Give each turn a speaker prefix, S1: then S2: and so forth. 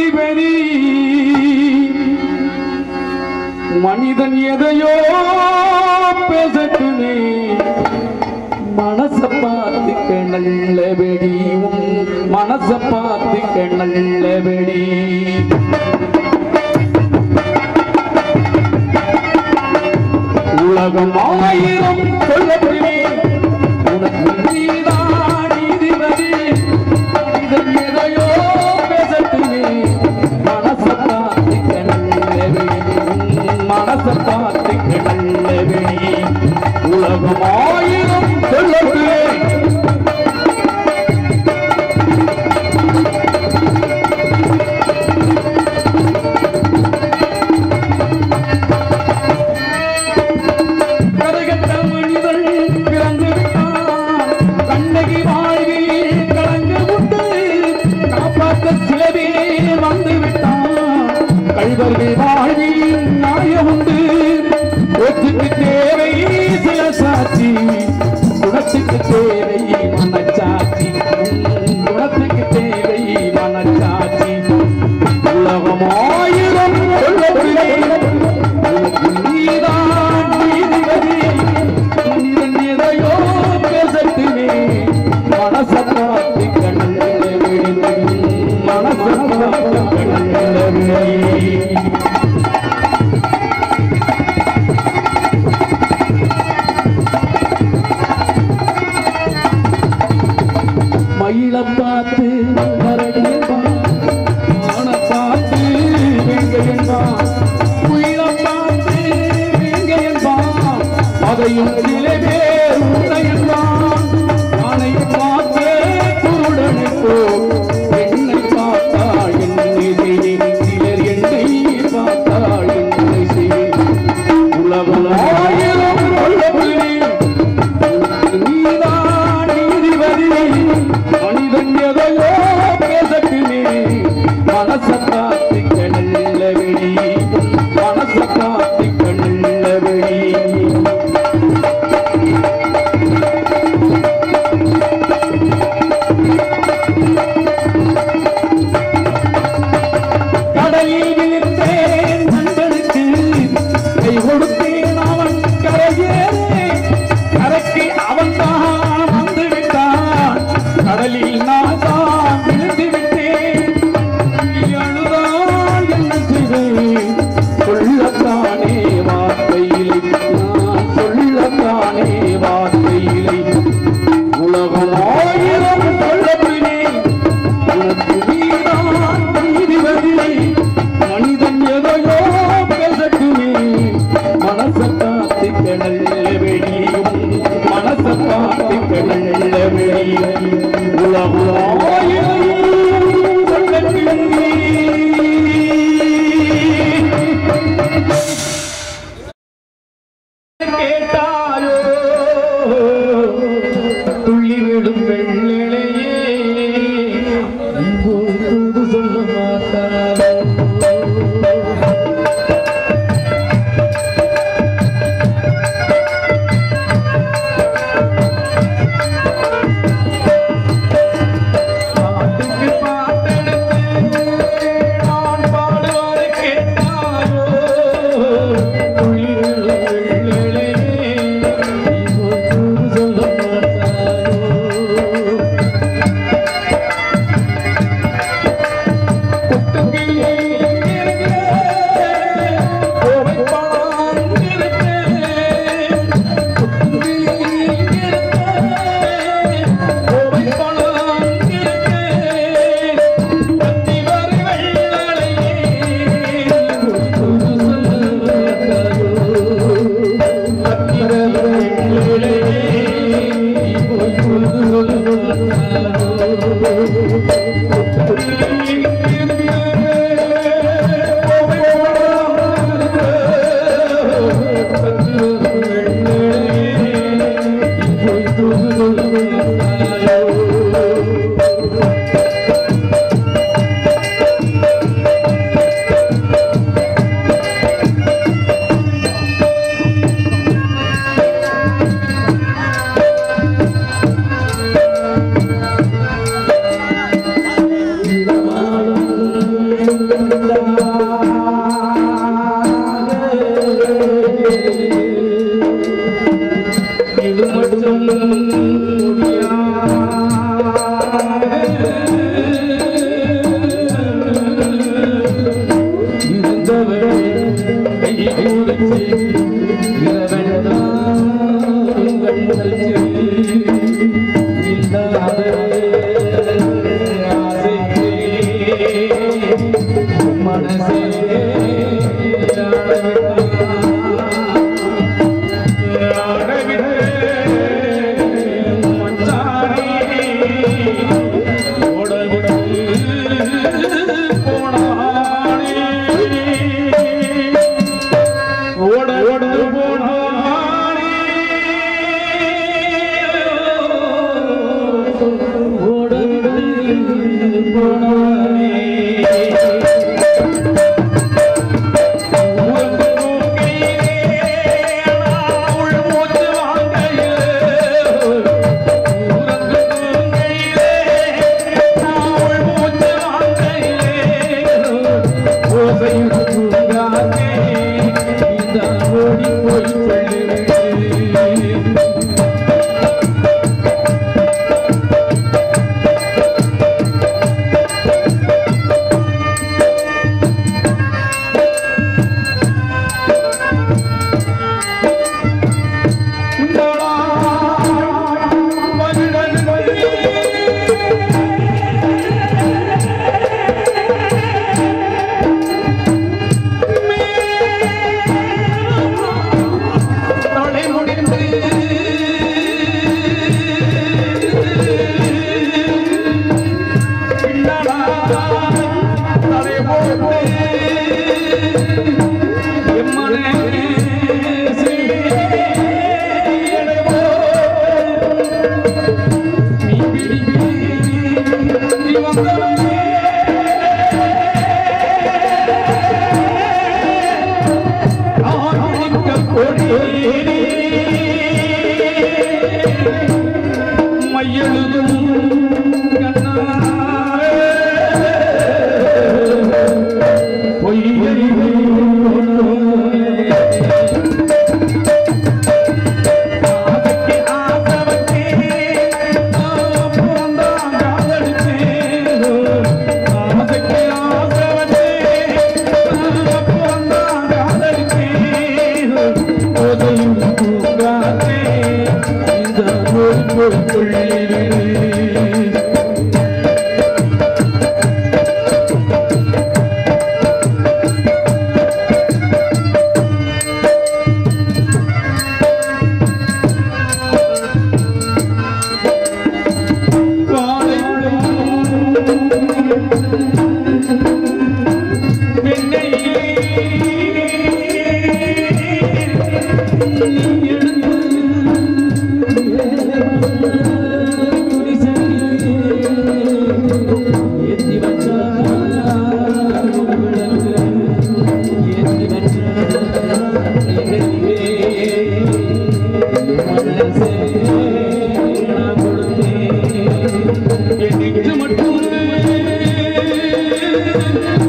S1: நீதிபதி மனிதன் எதையோ பேசட்டுமே மனச பார்த்து நல்ல வெடி உன் மனச பார்த்து நல்ல வெடி உலகம் ஆயிரம் சொல்லப்படுமே உனக்கு நீதான் நீதிபதி இதன் எதையோ பேசட்டுமே மனச பார்த்துக்க நல்ல மனச பார்த்துக்க நல்ல உலகம் ஆயிரம் சொல்லப்படுமே கரைகட்ட மனிதன் பிறந்து விட்டான் கண்ணகி வாழ்வில் கலங்கு உண்டு காப்பாற்ற சில பேர் வந்து விட்டான் கழுவர்கள் வாழ்வில் நாய உண்டு ஒற்றுக்கு தேவை சில சாட்சி குணத்துக்கு தேவை மனச்சாட்சி உம், குணத்துக்கு தேவை மனச்சாட்சி உலகம் ஆயிரம் சொல்லவில்லை நீதான் நீதிபதி மனிதன் எதையோ பேசட்டுமே மனச பார்த்து கண்ணில் விழி மனச பார்த்து கண்ணில் விழி மயில பார்த்து மரடி என்பான் ஆன பார்த்து வேங்க என்பான் உயிர பார்த்து வேங்க என்பான் அதையும் சில பேர் உண்மை என்பான் ஆனை பார்த்து குருடனை போ என்னை பார்த்தாள் என்னை செய்தேன் சிலர் என்னை பார்த்தாள் என்னை செய்தேன் உலகம் ஆயிரம் உள்ளபடி நீதான் நீதிபதி மனிதன் எதையோ பேசட்டுமே மனச காத்து கண்ணில் விழி மனச காத்து கண்ணில் விழி கடலில் விழுந்தேன் நண்பனுக்கு கை கொடுத்தேன் அவன் கரையேறே கரைக்கு அவன் தான் வந்து விட்டான் கடலில் நான் தான் விழுந்து விட்டேன் நீ அழுத மனசே ஓட ஓட போனானே ஓட போனானே மையெழுதும் கண்ணாரே பொய்யை ஆசைக்கு ஆசை வச்சேன் புறந்தான் காதலிச்சேன் ஆசைக்கு ஆசை வச்சேன் புறந்தான் காதலிச்சேன் போதையும் தூங்காதே இந்த நோய் பொய்க்குள்ளே மட்டும்